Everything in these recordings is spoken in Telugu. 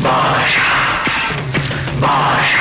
భాష భాష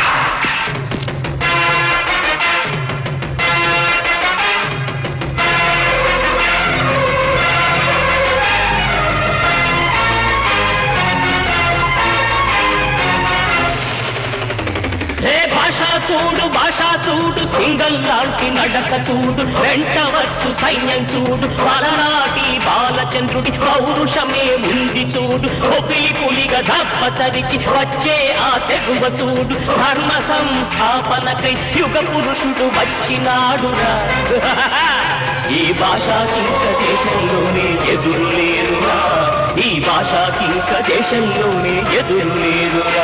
ఏ భాష చూడు భాష చూడు సింగల్ లాంటి నడక చూడు వెంట వచ్చు సైన్యం చూడు పలనాటి బాలచంద్రుడి పౌరుషమే ఉంది చూడు ఒపిలి పులిగా దప్ప తరిచి వచ్చే ఆ తెగువ చూడు ధర్మ సంస్థాపనకై యుగ పురుషుడు వచ్చినాడురా ఈ భాషకింక దేశంలోనే ఎదురు లేరురా ఈ భాషకింక దేశంలోనే ఎదురు లేరురా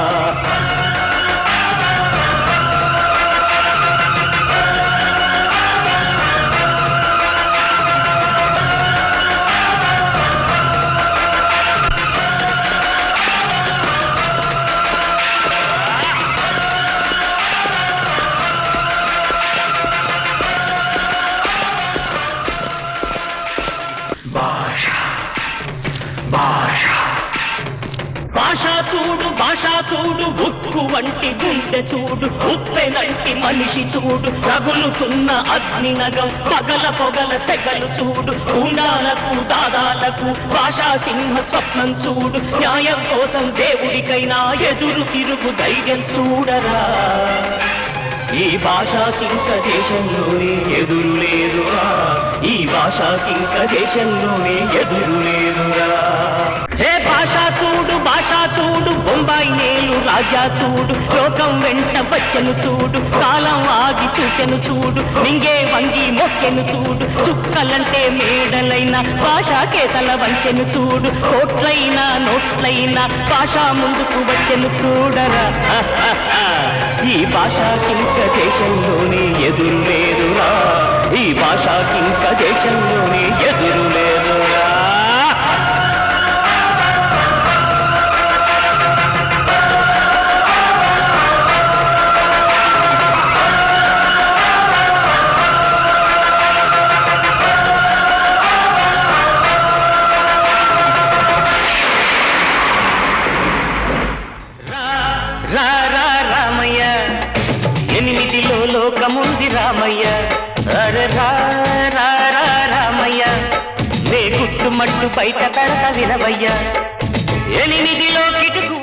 భాష భాష భాష చూడు భాష చూడు ఉక్కు వంటి గుండె చూడు ఉప్పెనంటి మనిషి చూడు రగులుతున్న అగ్ని నగం పగల పొగల సెగలు చూడు ఉండాలకు దాదాలకు భాషా సింహ స్వప్నం చూడు న్యాయం కోసం దేవుడికైనా ఎదురు తిరుగు ధైర్యం చూడరా ఈ భాషకింక దేశంలోనే ఎదురు లేరురా ఈ భాషకింక దేశంలోనే ఎదురు లేరురా హే భాష చూడు భాష చూడు బొంబాయి నేలు రాజా చూడు లోకం వెంట వచ్చెను చూడు కాలం ఆగి చూసెను చూడు నింగే వంగి మొక్కెను చూడు చుక్కలంటే మేడలైన భాషాకేతల వంచెను చూడు కోట్లైనా నోట్లైనా భాష ముందుకు వచ్చెను చూడరా ఈ భాషకింక దేశంలోనే ఎదురు లేరురా ఈ భాషకింక దేశంలోనే ఎదురు లేరురా రా రా రా రామయ్య ఎనిమిదిలో లోకముంది రామయ్య అరే రా రా రా రామయ్య నే గుట్టుమట్టు బయట కడత వినవయ్య ఎనిమిదిలో కిటుకు